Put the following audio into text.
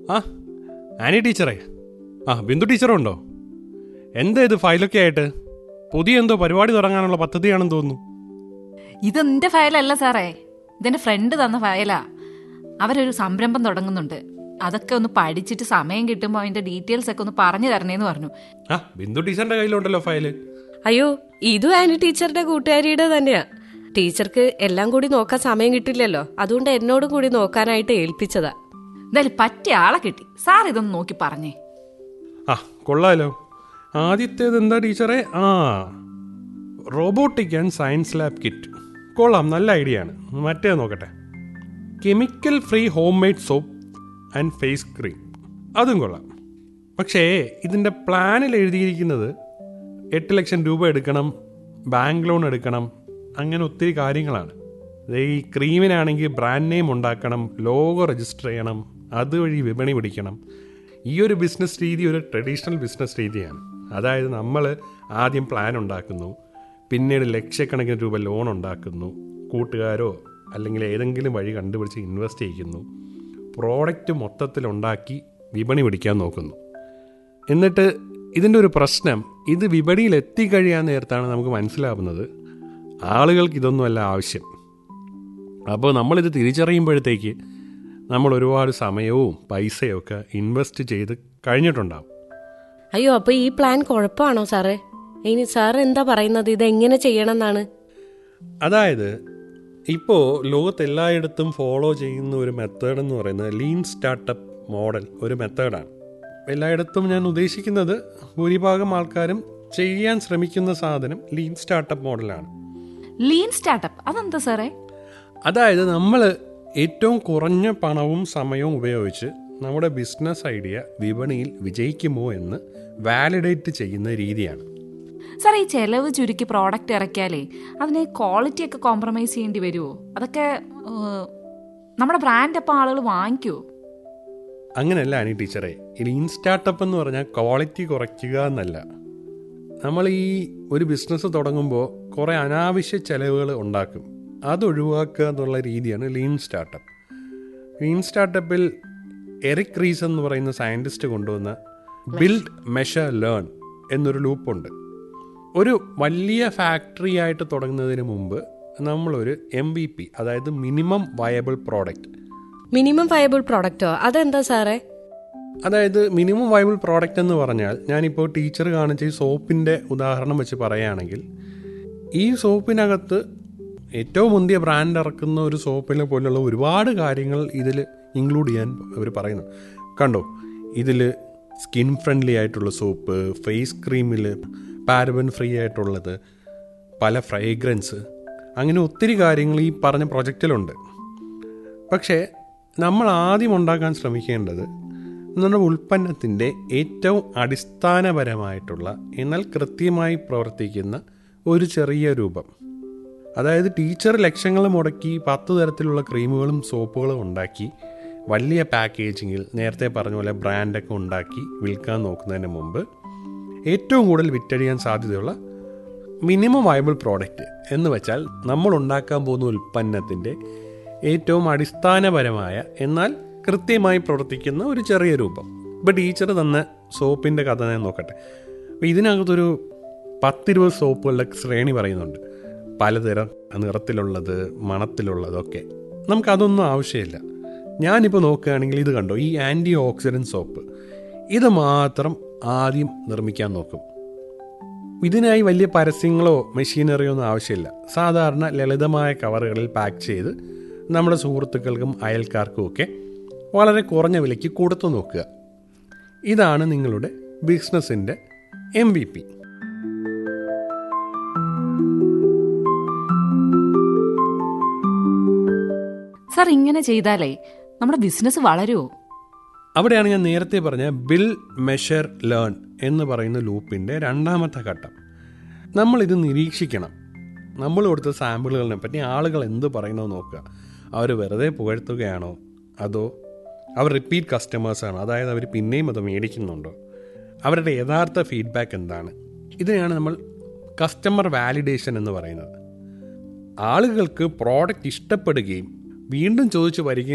ആ ആനി ടീച്ചറേ ആ ബിന്ദു ടീച്ചറുണ്ടോ എന്താ ഇത് ഫയലൊക്കെ ആയിട്ട് പുതിയ എന്തോ പരിപാടി തുടങ്ങാനുള്ള പദ്ധതിയാണെന്ന് തോന്നുന്നു ഇതെന്റെ ഫയലല്ല സാറേ ഇതെന്റെ ഫ്രണ്ട് തന്ന ഫയലാ അവരൊരു സംരംഭം തുടങ്ങുന്നുണ്ട് അതൊക്കെ ഒന്ന് പഠിച്ചിട്ട് സമയം കിട്ടുമ്പോൾ അതിന്റെ ഡീറ്റെയിൽസ് ഒക്കെ ഒന്ന് പറഞ്ഞു തരണേന്ന് പറഞ്ഞു ആ ബിന്ദു ടീച്ചറിന്റെ കയ്യിലുണ്ടല്ലോ ഫയല് അയ്യോ ഇതും ആനി ടീച്ചറുടെ കൂട്ടുകാരിയുടെ തന്നെയാ ടീച്ചർക്ക് എല്ലാം കൂടി നോക്കാൻ സമയം കിട്ടില്ലല്ലോ അതുകൊണ്ട് എന്നോടും കൂടി നോക്കാനായിട്ട് ഏൽപ്പിച്ചതാ എന്തായാലും പറ്റിയ ആളെ കിട്ടി സാർ ഇതൊന്ന് നോക്കി പറഞ്ഞേ ആ കൊള്ളാലോ ആദ്യത്തേത് എന്താ ടീച്ചറെ ആ robotic and science lab kit കൊള്ളാം നല്ല ഐഡിയ ആണ് മറ്റേ നോക്കട്ടെ chemical free homemade soap and face cream അതും കൊള്ളാം പക്ഷേ ഇതിൻ്റെ പ്ലാനിൽ എഴുതിയിരിക്കുന്നത് എട്ട് ലക്ഷം രൂപ എടുക്കണം ബാങ്ക് ലോൺ എടുക്കണം അങ്ങനെ ഒത്തിരി കാര്യങ്ങളാണ് ദേ ഈ ക്രീമിനാണെങ്കിൽ ബ്രാൻഡ് നെയിം ഉണ്ടാക്കണം ലോഗോ രജിസ്റ്റർ ചെയ്യണം അതുവഴി വിപണി പിടിക്കണം ഈ ഒരു ബിസിനസ് രീതി ഒരു ട്രഡീഷണൽ ബിസിനസ് രീതിയാണ് അതായത് നമ്മൾ ആദ്യം പ്ലാൻ ഉണ്ടാക്കുന്നു പിന്നീട് ലക്ഷക്കണക്കിന് രൂപ ലോൺ ഉണ്ടാക്കുന്നു കൂട്ടുകാരോ അല്ലെങ്കിൽ ഏതെങ്കിലും വഴി കണ്ടുപിടിച്ച് ഇൻവെസ്റ്റ് ചെയ്യിക്കുന്നു പ്രോഡക്റ്റ് മൊത്തത്തിൽ ഉണ്ടാക്കി വിപണി പിടിക്കാൻ നോക്കുന്നു എന്നിട്ട് ഇതിൻ്റെ ഒരു പ്രശ്നം ഇത് വിപണിയിൽ എത്തിക്കഴിയാൻ നേരത്താണ് നമുക്ക് മനസ്സിലാവുന്നത് ആളുകൾക്ക് ഇതൊന്നുമല്ല ആവശ്യം അപ്പോൾ നമ്മളിത് തിരിച്ചറിയുമ്പോഴത്തേക്ക് നമ്മൾ ഒരുപാട് സമയവും പൈസയും ഒക്കെ ഇൻവെസ്റ്റ് ചെയ്ത് കഴിഞ്ഞിട്ടുണ്ടാവും അയ്യോ അപ്പൊ ഈ പ്ലാൻ കുഴപ്പമാണോ സാറേ ഇനി സാർ എന്താ പറയുന്നത് ഇത് എങ്ങനെ ചെയ്യണം എന്നാണ് അതായത് ഇപ്പോൾ ലോകത്തെല്ലായിടത്തും ഫോളോ ചെയ്യുന്ന ഒരു മെത്തേഡ് എന്ന് പറയുന്നത് ലീൻ സ്റ്റാർട്ടപ്പ് മോഡൽ ഒരു മെത്തേഡാണ് എല്ലായിടത്തും ഞാൻ ഉദ്ദേശിക്കുന്നത് ഭൂരിഭാഗം ആൾക്കാരും ചെയ്യാൻ ശ്രമിക്കുന്ന സാധനം ലീൻ സ്റ്റാർട്ടപ്പ് മോഡലാണ് ലീൻ സ്റ്റാർട്ടപ്പ് അതെന്താ സാറേ അതായത് നമ്മൾ ഏറ്റവും കുറഞ്ഞ പണവും സമയവും ഉപയോഗിച്ച് നമ്മുടെ ബിസിനസ് ഐഡിയ വിപണിയിൽ വിജയിക്കുമോ എന്ന് വാലിഡേറ്റ് ചെയ്യുന്ന രീതിയാണ് സാർ ഈ ചെലവ് ചുരുക്കി പ്രോഡക്റ്റ് ഇറക്കിയാലേ അതിന് ക്വാളിറ്റി ഒക്കെ കോംപ്രമൈസ് ചെയ്യേണ്ടി വരുമോ അതൊക്കെ ഏഹ്, നമ്മുടെ ബ്രാൻഡ് അപ്പം ആളുകൾ വാങ്ങിക്കുമോ അങ്ങനെയല്ല അനി ടീച്ചറെ ഈ ലീൻ സ്റ്റാർട്ടപ്പ് എന്ന് പറഞ്ഞാൽ ക്വാളിറ്റി കുറയ്ക്കുക എന്നല്ല നമ്മൾ ഈ ഒരു ബിസിനസ് തുടങ്ങുമ്പോൾ കുറേ അനാവശ്യ ചെലവുകൾ ഉണ്ടാക്കും അത് ഒഴിവാക്കുക എന്നുള്ള രീതിയാണ് ലീൻ സ്റ്റാർട്ടപ്പ് ലീൻ സ്റ്റാർട്ടപ്പിൽ എറിക് റീസ് എന്ന് പറയുന്ന സയൻറ്റിസ്റ്റ് കൊണ്ടുവന്ന ബിൽഡ് മെഷർ ലേൺ എന്നൊരു ലൂപ്പുണ്ട് ഒരു വലിയ ഫാക്ടറി ആയിട്ട് തുടങ്ങുന്നതിന് മുമ്പ് നമ്മളൊരു എം വി പി അതായത് minimum viable product minimum viable പ്രോഡക്റ്റോ അതെന്താ സാറേ അതായത് മിനിമം വയബിൾ പ്രോഡക്റ്റ് എന്ന് പറഞ്ഞാൽ ഞാനിപ്പോൾ ടീച്ചർ കാണിച്ച ഈ സോപ്പിൻ്റെ ഉദാഹരണം വെച്ച് പറയുകയാണെങ്കിൽ ഈ സോപ്പിനകത്ത് ഏറ്റവും മുന്തിയ ബ്രാൻഡ് ഇറക്കുന്ന ഒരു സോപ്പിനെ പോലുള്ള ഒരുപാട് കാര്യങ്ങൾ ഇതിൽ ഇൻക്ലൂഡ് ചെയ്യാൻ അവർ പറയുന്നു കണ്ടോ ഇതിൽ സ്കിൻ ഫ്രണ്ട്ലി ആയിട്ടുള്ള സോപ്പ് ഫേസ് ക്രീമിൽ പാരബൻ ഫ്രീ ആയിട്ടുള്ളത് പല ഫ്രേഗ്രൻസ് അങ്ങനെ ഒത്തിരി കാര്യങ്ങൾ ഈ പറഞ്ഞ പ്രൊജക്റ്റിലുണ്ട് പക്ഷേ നമ്മൾ ആദ്യം ഉണ്ടാക്കാൻ ശ്രമിക്കേണ്ടത് നമ്മുടെ ഉൽപ്പന്നത്തിൻ്റെ ഏറ്റവും അടിസ്ഥാനപരമായിട്ടുള്ള എന്നാൽ കൃത്യമായി പ്രവർത്തിക്കുന്ന ഒരു ചെറിയ രൂപം അതായത് ടീച്ചർ ലക്ഷങ്ങൾ മുടക്കി പത്ത് തരത്തിലുള്ള ക്രീമുകളും സോപ്പുകളും ഉണ്ടാക്കി വലിയ പാക്കേജിങ്ങിൽ നേരത്തെ പറഞ്ഞ പോലെ ബ്രാൻഡൊക്കെ ഉണ്ടാക്കി വിൽക്കാൻ നോക്കുന്നതിന് മുമ്പ് ഏറ്റവും കൂടുതൽ വിറ്റഴിയാൻ സാധ്യതയുള്ള മിനിമം വയബിൾ പ്രോഡക്റ്റ് എന്ന് വെച്ചാൽ നമ്മൾ ഉണ്ടാക്കാൻ പോകുന്ന ഉൽപ്പന്നത്തിൻ്റെ ഏറ്റവും അടിസ്ഥാനപരമായ എന്നാൽ കൃത്യമായി പ്രവർത്തിക്കുന്ന ഒരു ചെറിയ രൂപം ഇപ്പോൾ ടീച്ചർ തന്ന സോപ്പിൻ്റെ കഥ ഞാൻ നോക്കട്ടെ അപ്പോൾ ഇതിനകത്തൊരു പത്തിരുപത് സോപ്പുകളുടെ ശ്രേണി പറയുന്നുണ്ട് പലതരം നിറത്തിലുള്ളത് മണത്തിലുള്ളതൊക്കെ നമുക്കതൊന്നും ആവശ്യമില്ല ഞാനിപ്പോൾ നോക്കുകയാണെങ്കിൽ ഇത് കണ്ടോ ഈ ആൻറ്റി ഓക്സിഡൻറ്റ് സോപ്പ് ഇത് മാത്രം ആദ്യം നിർമ്മിക്കാൻ നോക്കും ഇതിനായി വലിയ പരസ്യങ്ങളോ മെഷീനറിയോ ഒന്നും ആവശ്യമില്ല സാധാരണ ലളിതമായ കവറുകളിൽ പാക്ക് ചെയ്ത് നമ്മുടെ സുഹൃത്തുക്കൾക്കും അയൽക്കാർക്കും ഒക്കെ വളരെ കുറഞ്ഞ വിലയ്ക്ക് കൊടുത്തു നോക്കുക ഇതാണ് നിങ്ങളുടെ ബിസിനസ്സിൻ്റെ എം വി പി സാർ ഇങ്ങനെ ചെയ്താലേ നമ്മുടെ ബിസിനസ് വളരുമോ അവിടെയാണ് ഞാൻ നേരത്തെ പറഞ്ഞ ബിൽ മെഷർ ലേൺ എന്ന് പറയുന്ന ലൂപ്പിൻ്റെ രണ്ടാമത്തെ ഘട്ടം നമ്മളിത് നിരീക്ഷിക്കണം നമ്മൾ കൊടുത്ത സാമ്പിളുകളിനെ പറ്റി ആളുകൾ എന്ത് പറയുന്നത് നോക്കുക അവർ വെറുതെ പുകഴ്ത്തുകയാണോ അതോ അവർ റിപ്പീറ്റ് കസ്റ്റമേഴ്സാണോ അതായത് അവർ പിന്നെയും അത് മേടിക്കുന്നുണ്ടോ അവരുടെ യഥാർത്ഥ ഫീഡ്ബാക്ക് എന്താണ് ഇതിനെയാണ് നമ്മൾ കസ്റ്റമർ വാലിഡേഷൻ എന്ന് പറയുന്നത് ആളുകൾക്ക് പ്രോഡക്റ്റ് ഇഷ്ടപ്പെടുകയും വീണ്ടും ചോദിച്ചു വരികയും